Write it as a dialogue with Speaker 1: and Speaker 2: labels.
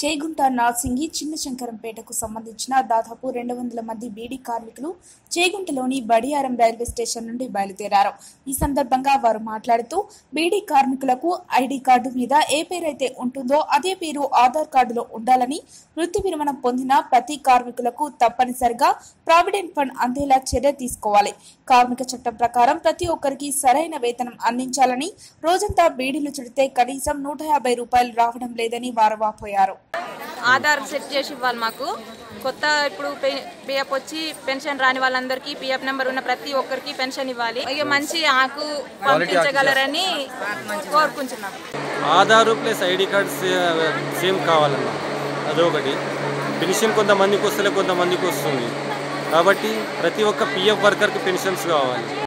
Speaker 1: చేగుంట నార్సింగి చిన్న శంకరంపేటకు సంబంధించిన దాదాపు రెండు వందల మంది బీడీ కార్మికులు చేగుంటలోని బడియారం రైల్వే స్టేషన్ నుండి బయలుదేరారు ఈ సందర్భంగా వారు మాట్లాడుతూ బీడీ కార్మికులకు ఐడి కార్డు మీద ఏ పేరైతే ఉంటుందో అదే పేరు ఆధార్ కార్డులో ఉండాలని వృత్తి విరమణ పొందిన ప్రతి కార్మికులకు తప్పనిసరిగా ప్రావిడెంట్ ఫండ్ అందేలా చర్య తీసుకోవాలి కార్మిక చట్టం ప్రకారం ప్రతి ఒక్కరికి సరైన వేతనం అందించాలని రోజంతా బీడీలు చుడితే కనీసం నూట యాభై రూపాయలు రావడం లేదని వారు వాపోయారు
Speaker 2: ఆధార్ సెట్ చేసి ఇవ్వాలి మాకు కొత్త ఇప్పుడు పిఎఫ్ వచ్చి పెన్షన్ రాని వాళ్ళందరికీ పిఎఫ్ నెంబర్ ఉన్న ప్రతి ఒక్కరికి పెన్షన్ ఇవ్వాలి ఇక మంచి ఆకు పంపించగలరని కోరుకుంటున్నాం
Speaker 3: ఆధారు ప్లస్ ఐడి కార్డ్ సే- సేమ్ కావాలన్న అదొకటి పెన్షన్ కొంతమందికి వస్తలే కొంతమందికి వస్తుంది కాబట్టి ప్రతి ఒక్క పిఎఫ్ వర్కర్కి పెన్షన్స్ కావాలి